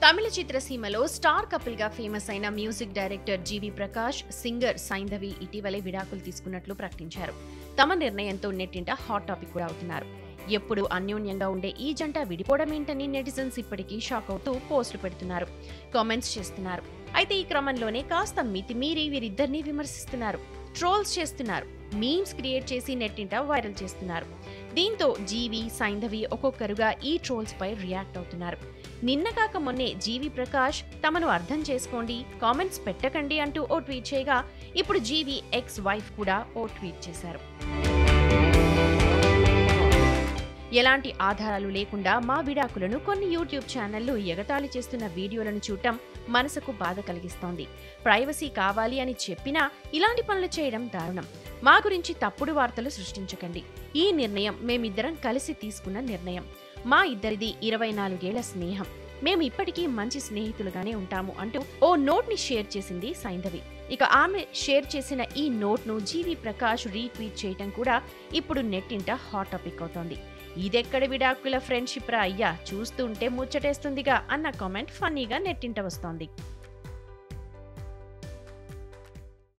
తమిళ చిత్రసీమలో star couple గా famous అయిన music director G V Prakash singer Saindhavi ఇటీవలే విడాకులు తీసుకున్నట్లు ప్రకటించారు తమ నిర్ణయంతో నెట్టింట హాట్ టాపిక్ కూడా అవుతున్నారు ఎప్పుడు అన్యోన్యంగా ఉండే ఈ జంట విడిపోవడం ఏంటని నెటిజన్స్ ఇప్పటికీ షాక్ అవుతూ పోస్టులు పెడుతున్నారు కామెంట్స్ చేస్తున్నారు అయితే ఈ క్రమంలోనే కాస్త మితిమీరి వీరిద్దరిని విమర్శిస్తున్నారు ట్రోల్స్ చేస్తున్నారు మీమ్స్ క్రియేట్ చేసి నెట్టింట వైరల్ చేస్తున్నారు దీంతో జీవి సైంధవి ఒక్కొక్కరుగా ఈ ట్రోల్స్ పై రియాక్ట్ అవుతున్నారు నిన్న కాక మొన్నే జీవి ప్రకాష్ తమను అర్థం చేసుకోండి కామెంట్స్ పెట్టకండి అంటూ ఓ ట్వీట్ చేయగా ఇప్పుడు జీవి ఎక్స్ వైఫ్ కూడా ఓ ట్వీట్ చేశారు ఎలాంటి ఆధారాలు లేకుండా మా విడాకులను కొన్ని యూట్యూబ్ ఛానళ్లు ఎగతాళి చేస్తున్న వీడియోలను చూడటం మనసుకు బాధ కలిగిస్తోంది ప్రైవసీ కావాలి అని చెప్పినా ఇలాంటి పనులు చేయడం దారుణం మా గురించి తప్పుడు వార్తలు సృష్టించకండి ఈ నిర్ణయం మేమిద్దరం కలిసి తీసుకున్న నిర్ణయం మా ఇద్దరిది ఇరవై నాలుగేళ్ల స్నేహం మేము ఇప్పటికీ మంచి స్నేహితులుగానే ఉంటాము అంటూ ఓ నోట్ ని షేర్ చేసింది సైంధవి ఇక ఆమె షేర్ చేసిన ఈ నోట్ ను జీవి ప్రకాష్ రీట్వీట్ చేయటం కూడా ఇప్పుడు నెట్టింట హాట్ టాపిక్ అవుతోంది ఇదెక్కడ విడాకుల ఫ్రెండ్షిప్ రా అయ్యా చూస్తుంటే ముచ్చటేస్తుందిగా అన్న కామెంట్ ఫన్నీగా నెట్టింట వస్తోంది